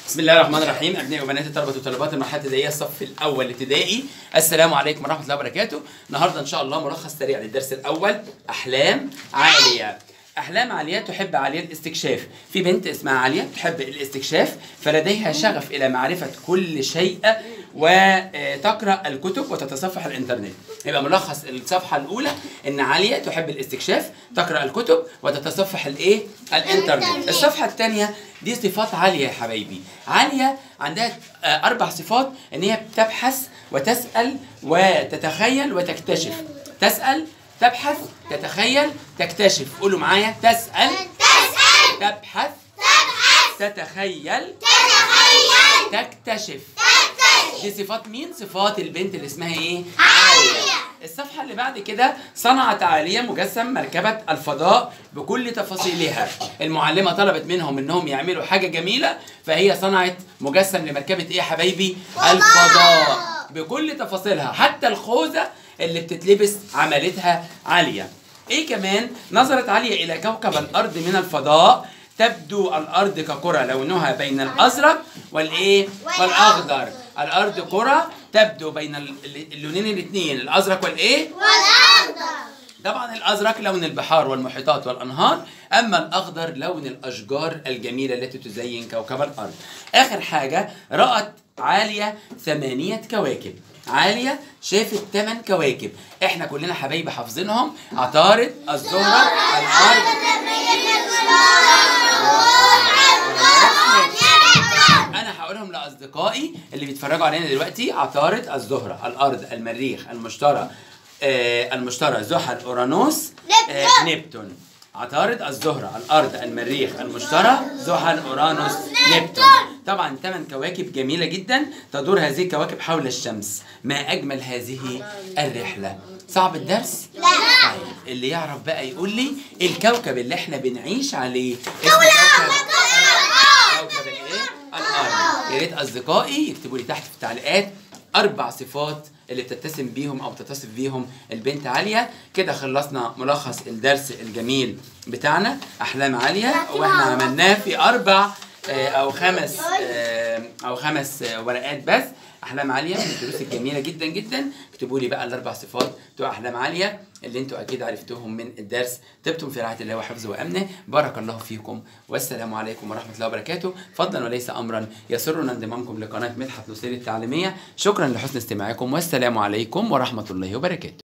بسم الله الرحمن الرحيم ابنائي وبناتي طلبه وطالبات المرحله الابتدائيه الصف الاول الابتدائي السلام عليكم ورحمه الله وبركاته النهارده ان شاء الله ملخص سريع للدرس الاول احلام عاليه احلام عاليه تحب عاليه الاستكشاف في بنت اسمها عاليه تحب الاستكشاف فلديها شغف الى معرفه كل شيء وتقرا الكتب وتتصفح الانترنت يبقى ملخص الصفحه الاولى ان عاليه تحب الاستكشاف تقرا الكتب وتتصفح الايه الانترنت الصفحه الثانيه دي صفات عاليه يا حبايبي عاليه عندها آه، اربع صفات ان هي بتبحث وتسال وتتخيل وتكتشف تسال تبحث تتخيل تكتشف قولوا معايا تسال تسأل تبحث تبحث تتخيل تتخيل تكتشف تكتشف دي صفات مين صفات البنت اللي اسمها ايه عالية. الصفحة اللي بعد كده صنعت عالية مجسم مركبة الفضاء بكل تفاصيلها المعلمة طلبت منهم انهم يعملوا حاجة جميلة فهي صنعت مجسم لمركبة ايه يا حبايبي فضاء. الفضاء بكل تفاصيلها حتى الخوذة اللي بتتلبس عملتها عالية ايه كمان نظرت عالية الى كوكب الارض من الفضاء تبدو الارض ككرة لونها بين الازرق والايه والاخضر الارض كرة تبدو بين ال- اللونين الاثنين الازرق والايه والأخضر طبعا الازرق لون البحار والمحيطات والانهار اما الاخضر لون الاشجار الجميله التي تزين كوكب الارض اخر حاجه رات عاليه ثمانيه كواكب عالية شافت ثمان كواكب احنا كلنا حبايبي حافظينهم عطارد الزهرة الارض انا هقولهم لاصدقائي اللي بيتفرجوا علينا دلوقتي عطارد الزهره الارض المريخ المشتري آه المشتري زحل اورانوس آه نبتون. نبتون عطارد الزهره الارض المريخ المشتري زحل اورانوس نبتون طبعا ثمان كواكب جميله جدا تدور هذه الكواكب حول الشمس ما اجمل هذه الرحله صعب الدرس لا. طيب اللي يعرف بقى يقول لي الكوكب اللي احنا بنعيش عليه اسمه كوكب كوكب الايه؟ الارض يا ريت اصدقائي يكتبوا لي تحت في التعليقات اربع صفات اللي بتتسم بيهم او بتتصف بيهم البنت عاليه كده خلصنا ملخص الدرس الجميل بتاعنا احلام عاليه واحنا عملناه في اربع آه، او خمس آه، او خمس آه، ورقات بس احلام عاليه من الدروس الجميله جدا جدا اكتبوا لي بقى الاربع صفات بتوع احلام عاليه اللي انتوا اكيد عرفتوهم من الدرس طبتم في رعايه الله وحفظه وامنه بارك الله فيكم والسلام عليكم ورحمه الله وبركاته فضلا وليس امرا يسرنا انضمامكم لقناه مدحت لوسيل التعليميه شكرا لحسن استماعكم والسلام عليكم ورحمه الله وبركاته